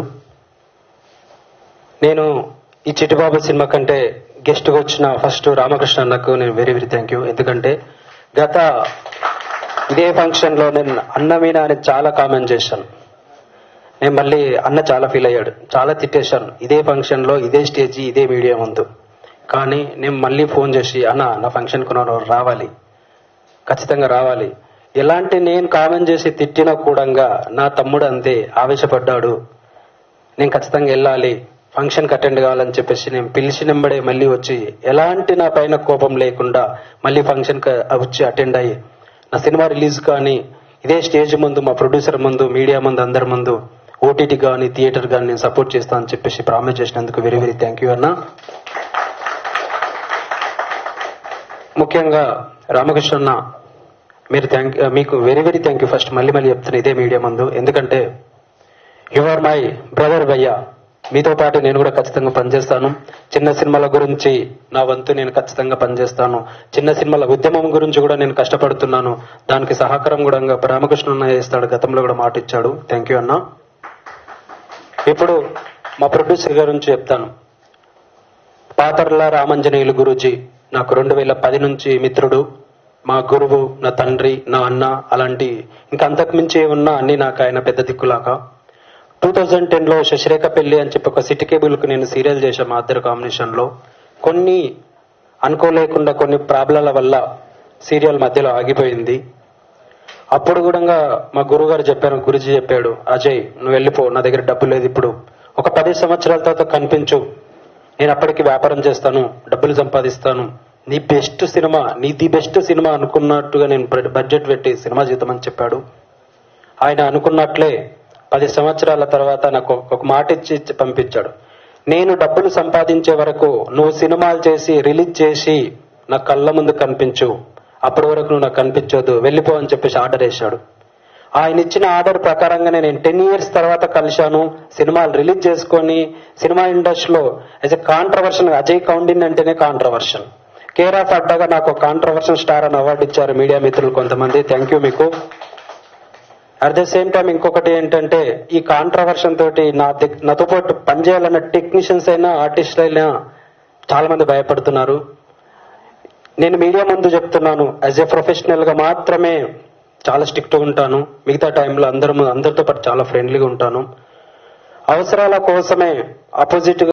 నేను ఈ చిట్టిబాబు సినిమా కంటే గెస్ట్ గా వచ్చిన ఫస్ట్ రామకృష్ణ అన్నకు నేను వెరీ వెరీ థ్యాంక్ యూ ఎందుకంటే గత ఇదే ఫంక్షన్ లో నేను అన్న మీద అని చాలా కామెంట్ చేశాను నేను మళ్ళీ అన్న చాలా ఫీల్ అయ్యాడు చాలా తిట్టేశాను ఇదే ఫంక్షన్ లో ఇదే స్టేజ్ ఇదే మీడియా ముందు కానీ నేను మళ్ళీ ఫోన్ చేసి అన్న నా ఫంక్షన్ కు నేను రావాలి ఖచ్చితంగా రావాలి ఎలాంటి నేను కామెంట్ చేసి తిట్టినా కూడా నా తమ్ముడు అంతే ఆవేశపడ్డాడు నేను ఖచ్చితంగా వెళ్ళాలి ఫంక్షన్ అటెండ్ కావాలని చెప్పేసి నేను పిలిచినంబడే మళ్ళీ వచ్చి ఎలాంటి నా పైన కోపం లేకుండా మళ్ళీ ఫంక్షన్ వచ్చి అటెండ్ అయ్యి నా సినిమా రిలీజ్ కానీ ఇదే స్టేజ్ ముందు మా ప్రొడ్యూసర్ ముందు మీడియా ముందు అందరి ముందు ఓటీటీ కానీ థియేటర్ కానీ నేను సపోర్ట్ చేస్తాను అని చెప్పేసి ప్రామిస్ చేసినందుకు వెరీ వెరీ థ్యాంక్ యూ అన్న ముఖ్యంగా రామకృష్ణ అన్న మీరు థ్యాంక్ మీకు very very thank you first మళ్ళీ మళ్ళీ చెప్తున్నా ఇదే మీడియా ముందు ఎందుకంటే యు ఆర్ మై బ్రదర్ భయ్య మీతో పాటు నేను కూడా ఖచ్చితంగా పనిచేస్తాను చిన్న సినిమాల గురించి నా వంతు నేను ఖచ్చితంగా పనిచేస్తాను చిన్న సినిమాల ఉద్యమం గురించి కూడా నేను కష్టపడుతున్నాను దానికి సహకారం కూడా రామకృష్ణ అన్న చేస్తాడు గతంలో కూడా మాట ఇచ్చాడు థ్యాంక్ యూ అన్న ఇప్పుడు మా ప్రొడ్యూసర్ గారి నుంచి చెప్తాను పాతర్ల రామంజనేయులు గురూజీ నాకు రెండు వేల పది నుంచి మిత్రుడు మా గురువు నా తండ్రి నా అన్న అలాంటి ఇంకా అంతకు మించి ఉన్న అన్ని నాకు ఆయన పెద్ద దిక్కులాగా టూ థౌజండ్ టెన్ లో శశిరేఖ పెళ్లి అని చెప్పి ఒక సిటీ కేబుల్ కు నేను సీరియల్ చేశాను మా ఇద్దరు కాంబినేషన్ లో కొన్ని అనుకోలేకుండా కొన్ని ప్రాబ్లాల వల్ల సీరియల్ మధ్యలో ఆగిపోయింది అప్పుడు కూడా మా గురువు గారు చెప్పారు గురుజీ చెప్పాడు అజయ్ నువ్వు వెళ్ళిపో నా దగ్గర డబ్బు లేదు ఇప్పుడు ఒక పది సంవత్సరాల తర్వాత కనిపించు నేను అప్పటికి వ్యాపారం చేస్తాను డబ్బులు సంపాదిస్తాను నీ బెస్ట్ సినిమా నీ ది బెస్ట్ సినిమా అనుకున్నట్టుగా నేను బడ్జెట్ పెట్టి సినిమా చేద్దామని చెప్పాడు ఆయన అనుకున్నట్లే పది సంవత్సరాల తర్వాత నాకు ఒక- ఒక మాట ఇచ్చి ఇచ్చి పంపించాడు నేను డబ్బులు సంపాదించే వరకు నువ్వు సినిమాలు చేసి రిలీజ్ చేసి నా కళ్ళ ముందు కనిపించు అప్పటి వరకు నువ్వు నాకు కనిపించొద్దు వెళ్ళిపో అని చెప్పేసి ఆర్డర్ వేశాడు ఆయన ఇచ్చిన ఆర్డర్ ప్రకారంగానే నేను టెన్ ఇయర్స్ తర్వాత కలిశాను సినిమాలు రిలీజ్ చేసుకొని సినిమా ఇండస్ట్రీలో యాజ్ ఎ కాంట్రవర్షన్ అజయ్ కౌండిన్ అంటేనే కాంట్రవర్షన్ కేర్ ఆఫ్ అడ్డాగా నాకు కాంట్రవర్షన్ స్టార్ అని అవార్డు ఇచ్చారు మీడియా మిత్రులు కొంతమంది థ్యాంక్ యూ మీకు అట్ ద సేమ్ టైం ఇంకొకటి ఏంటంటే ఈ కాంట్రవర్షన్ తోటి నా దగ్- నాతో పాటు పనిచేయాలన్న టెక్నీషియన్స్ అయినా ఆర్టిస్ట్ అయినా చాలా మంది భయపడుతున్నారు నేను మీడియా ముందు చెప్తున్నాను యాజ్ ఎ ప్రొఫెషనల్ గా మాత్రమే చాలా స్ట్రిక్ట్ ఉంటాను మిగతా టైంలో అందరూ అందరితో పాటు చాలా ఫ్రెండ్లీగా ఉంటాను అవసరాల కోసమే ఆపోజిట్